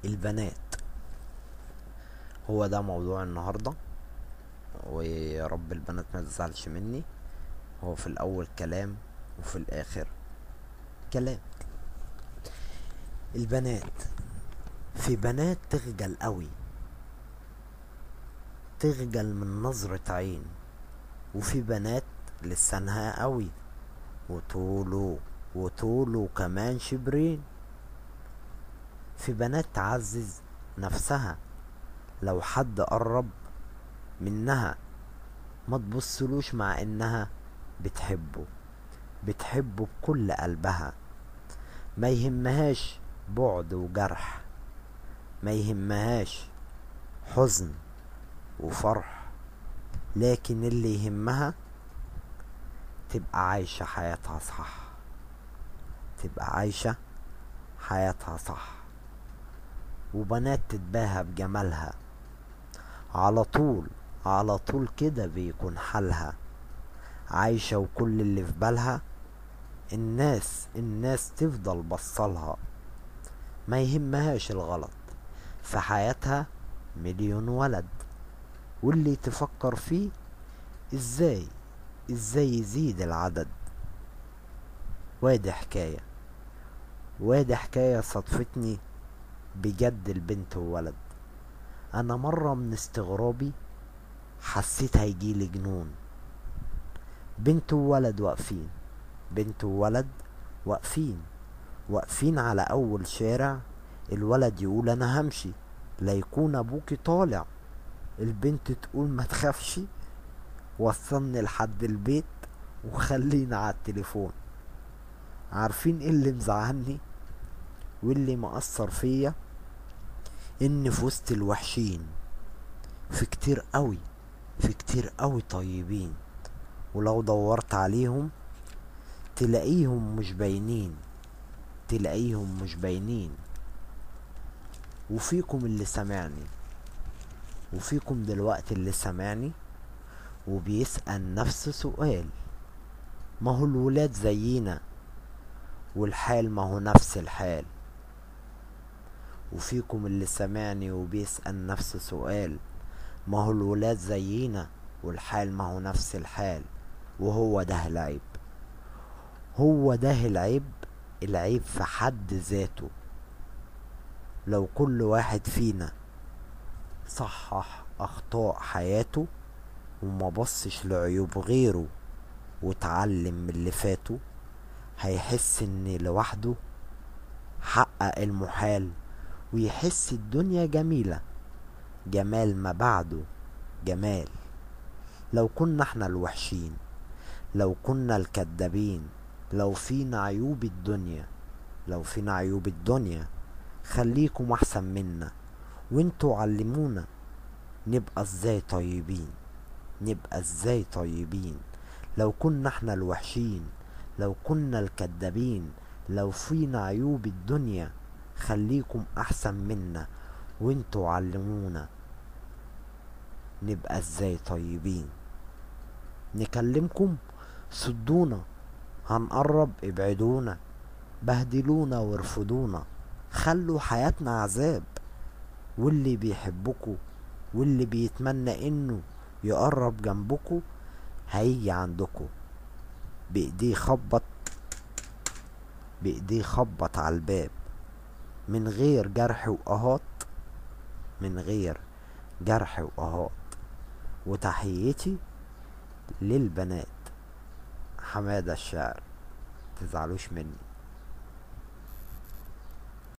البنات هو ده موضوع النهاردة ويا رب البنات ما تزعلش مني هو في الاول كلام وفي الاخر كلام البنات في بنات تخجل قوي تخجل من نظرة عين وفي بنات لسانها قوي وطوله وطوله كمان شبرين في بنات تعزز نفسها لو حد قرب منها ما تبصلوش مع انها بتحبه بتحبه بكل قلبها ما يهمهاش بعد وجرح ما يهمهاش حزن وفرح لكن اللي يهمها تبقى عايشة حياتها صح تبقى عايشة حياتها صح وبنات تتباهى بجمالها على طول على طول كده بيكون حالها عايشة وكل اللي في بالها الناس الناس تفضل بصلها ما يهمهاش الغلط في حياتها مليون ولد واللي تفكر فيه ازاي ازاي يزيد العدد وادي حكاية وادي حكاية صدفتني بجد البنت وولد انا مرة من استغرابي حسيت هيجيلي جنون بنت وولد واقفين بنت وولد واقفين واقفين على اول شارع الولد يقول انا همشي لا يكون ابوكي طالع البنت تقول ما تخافش وصلني لحد البيت وخلينا على التليفون عارفين ايه اللي مزعلني واللي مأثر فيا ان في وسط الوحشين في كتير قوي في كتير قوي طيبين ولو دورت عليهم تلاقيهم مش باينين تلاقيهم مش باينين وفيكم اللي سمعني وفيكم دلوقتي اللي سمعني وبيسأل نفس سؤال ما هو الولاد زينا والحال ما هو نفس الحال وفيكم اللي سمعني وبيسأل نفس سؤال ما هو الولاد زينا والحال ما هو نفس الحال وهو ده العيب هو ده العيب العيب في حد ذاته لو كل واحد فينا صحح اخطاء حياته وما بصش لعيوب غيره واتعلم من اللي فاته هيحس ان لوحده حقق المحال ويحس الدنيا جميلة جمال ما بعده جمال لو كنا احنا الوحشين لو كنا الكدابين لو فينا عيوب الدنيا لو فينا عيوب الدنيا خليكم احسن منا وانتوا علمونا نبقى ازاي طيبين نبقى ازاي طيبين لو كنا احنا الوحشين لو كنا الكدابين لو فينا عيوب الدنيا خليكم احسن منا وانتوا علمونا نبقى ازاي طيبين نكلمكم صدونا هنقرب ابعدونا بهدلونا وارفضونا خلوا حياتنا عذاب واللي بيحبكوا واللي بيتمنى انه يقرب جنبكوا هيجي عندكوا بايديه خبط بايديه خبط على الباب من غير جرح وقهات من غير جرح وقهات وتحيتي للبنات حمادة الشاعر تزعلوش مني